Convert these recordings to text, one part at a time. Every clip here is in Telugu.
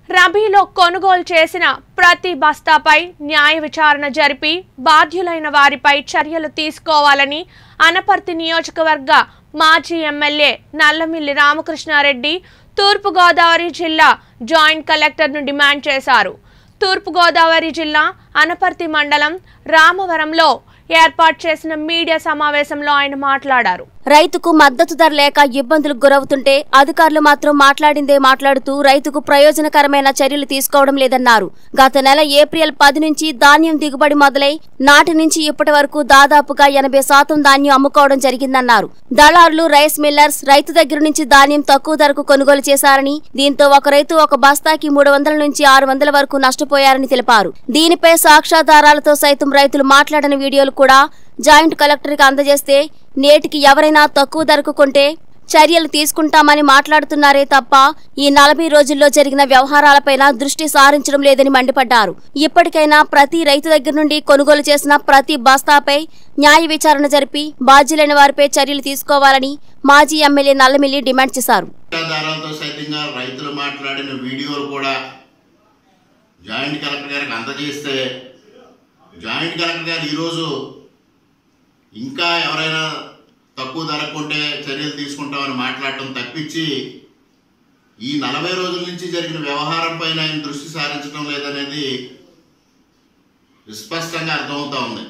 రబీలో కొనుగోలు చేసిన ప్రతి బస్తాపై న్యాయ విచారణ జరిపి బాధ్యులైన వారిపై చర్యలు తీసుకోవాలని అనపర్తి నియోజకవర్గ మాజీ ఎమ్మెల్యే నల్లమిల్లి రామకృష్ణారెడ్డి తూర్పుగోదావరి జిల్లా జాయింట్ కలెక్టర్ను డిమాండ్ చేశారు తూర్పుగోదావరి జిల్లా అనపర్తి మండలం రామవరంలో ఏర్పాటు చేసిన మీడియా సమావేశంలో ఆయన మాట్లాడారు రైతుకు మద్దతు ధర లేక ఇబ్బందులకు గురవుతుంటే అధికారులు మాత్రం మాట్లాడిందే మాట్లాడుతూ రైతుకు ప్రయోజనకరమైన చర్యలు తీసుకోవడం లేదన్నారు గత నెల ఏప్రిల్ పది నుంచి ధాన్యం దిగుబడి మొదలై నాటి నుంచి ఇప్పటి వరకు దాదాపుగా ఎనభై శాతం ధాన్యం అమ్ముకోవడం జరిగిందన్నారు దళారులు రైస్ మిల్లర్స్ రైతు దగ్గర నుంచి ధాన్యం తక్కువ ధరకు కొనుగోలు చేశారని దీంతో ఒక రైతు ఒక బస్తాకి మూడు వందల నుంచి ఆరు వందల వరకు నష్టపోయారని తెలిపారు దీనిపై సాక్ష్యాధారాలతో సైతం రైతులు మాట్లాడిన వీడియోలు కూడా జాయింట్ కలెక్టర్కి అందజేస్తే నేటికి ఎవరైనా తక్కువ ధరకు కొంటే చర్యలు తీసుకుంటామని మాట్లాడుతున్నారే తప్ప ఈ నలభై రోజుల్లో జరిగిన వ్యవహారాలపైన దృష్టి సారించడం లేదని మండిపడ్డారు ఇప్పటికైనా ప్రతి రైతు దగ్గర నుండి కొనుగోలు చేసిన ప్రతి బస్తాపై న్యాయ విచారణ జరిపి బాధ్యులైన వారిపై చర్యలు తీసుకోవాలని మాజీ ఎమ్మెల్యే నల్లమిల్లి డిమాండ్ చేశారు ఆధారాలతో సైతంగా రైతులు మాట్లాడిన వీడియోలు కూడా జాయింట్ కలెక్టర్ గారికి అందజేస్తే జాయింట్ కలెక్టర్ గారు ఈరోజు ఇంకా ఎవరైనా తక్కువ ధర కొంటే చర్యలు తీసుకుంటామని మాట్లాడటం తప్పించి ఈ నలభై రోజుల నుంచి జరిగిన వ్యవహారం పైన ఆయన దృష్టి సారించడం లేదనేది విస్పష్టంగా అర్థమవుతా ఉంది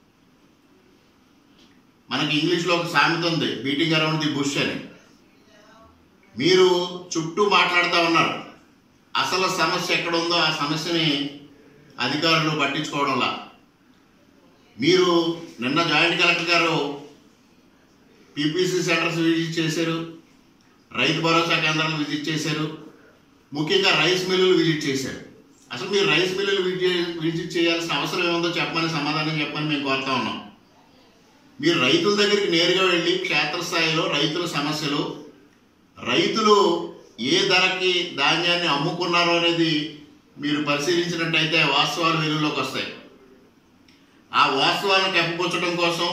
మనకి ఇంగ్లీష్లో ఒక సామెత ఉంది బీటింగ్ అరౌండ్ ది బుష్ అని మీరు చుట్టూ మాట్లాడుతూ ఉన్నారు అసలు సమస్య ఎక్కడ ఉందో ఆ సమస్యని అధికారులు పట్టించుకోవడంలా మీరు నిన్న జాయింట్ కలెక్టర్ గారు పీపీసీ సెంటర్స్ విజిట్ చేశారు రైతు భరోసా కేంద్రాలు విజిట్ చేశారు ముఖ్యంగా రైస్ మిల్లులు విజిట్ చేశారు అసలు మీరు రైస్ మిల్లులు విజిట్ విజిట్ చేయాల్సిన అవసరం ఏముందో చెప్పమని సమాధానం చెప్పని మేము కోరుతా ఉన్నాం మీరు రైతుల దగ్గరికి నేరుగా వెళ్ళి క్షేత్రస్థాయిలో రైతుల సమస్యలు రైతులు ఏ ధరకి ధాన్యాన్ని అమ్ముకున్నారో అనేది మీరు పరిశీలించినట్టయితే వాస్తవాలు వెలుగులోకి వస్తాయి ఆ వాస్తవాలను కప్పిపుచ్చడం కోసం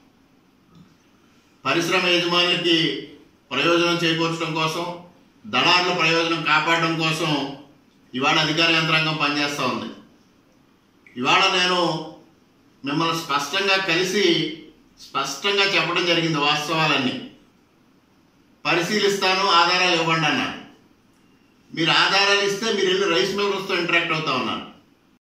పరిశ్రమ యజమానులకి ప్రయోజనం చేకూర్చడం కోసం దళారుల ప్రయోజనం కాపాడడం కోసం ఇవాళ అధికార యంత్రాంగం పనిచేస్తూ ఉంది ఇవాళ నేను మిమ్మల్ని స్పష్టంగా కలిసి స్పష్టంగా చెప్పడం జరిగింది వాస్తవాలన్నీ పరిశీలిస్తాను ఆధారాలు ఇవ్వండి అన్నారు మీరు ఆధారాలు ఇస్తే మీరు వెళ్ళి రైస్ మిల్లర్స్తో ఇంటరాక్ట్ అవుతా ఉన్నారు